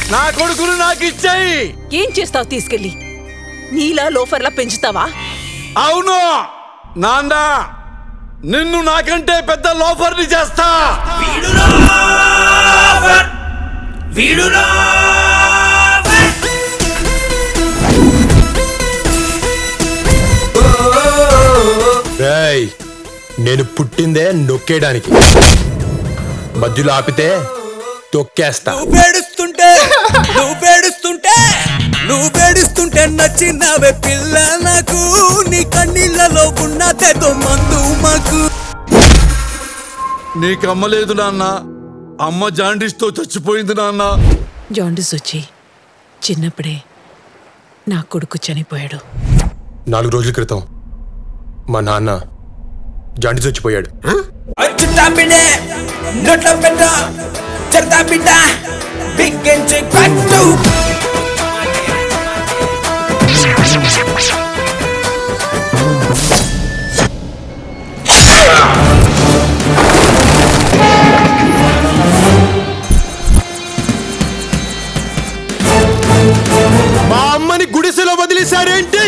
నా కొడుకులు నాకు ఇచ్చాయి ఏం చేస్తావు తీసుకెళ్ళి నీలా లోఫర్లా పెంచుతావా అవును నాన్న నిన్ను నాకంటే పెద్ద లోఫర్ని చేస్తా రేయ్ నేను పుట్టిందే నొక్కేయడానికి మధ్యలో ఆపితే తొక్కేస్తా నువ్వు పేడుస్తుంటే నువ్వు పేడుస్తుంటే నువ్వు పేడుస్తుంటే నచ్చినవే పిల్ల నాకు నీ కన్నీళ్ళలో ఉన్నదేదో మందు మాకు నీకు అమ్మలేదు నాన్న అమ్మ జాండీస్ తో చచ్చిపోయింది నాన్న జాండిస్ వచ్చి చిన్నప్పుడే నా కొడుకు చనిపోయాడు నాలుగు రోజుల క్రితం మా నాన్న జాండీస్ వచ్చిపోయాడు చుట్టా బిడ్డే నోట్ల పెట్ట చెడతా బిడ్డ బిగ్గించి కట్టు మా అమ్మని గుడిసెలో వదిలేశారేంటి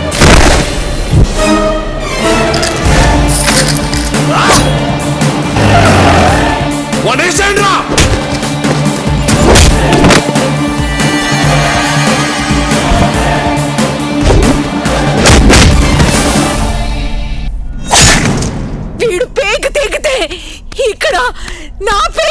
వనేసేయండిరా! వీడు పేక తెగితే ఇక్కడ నా పేరు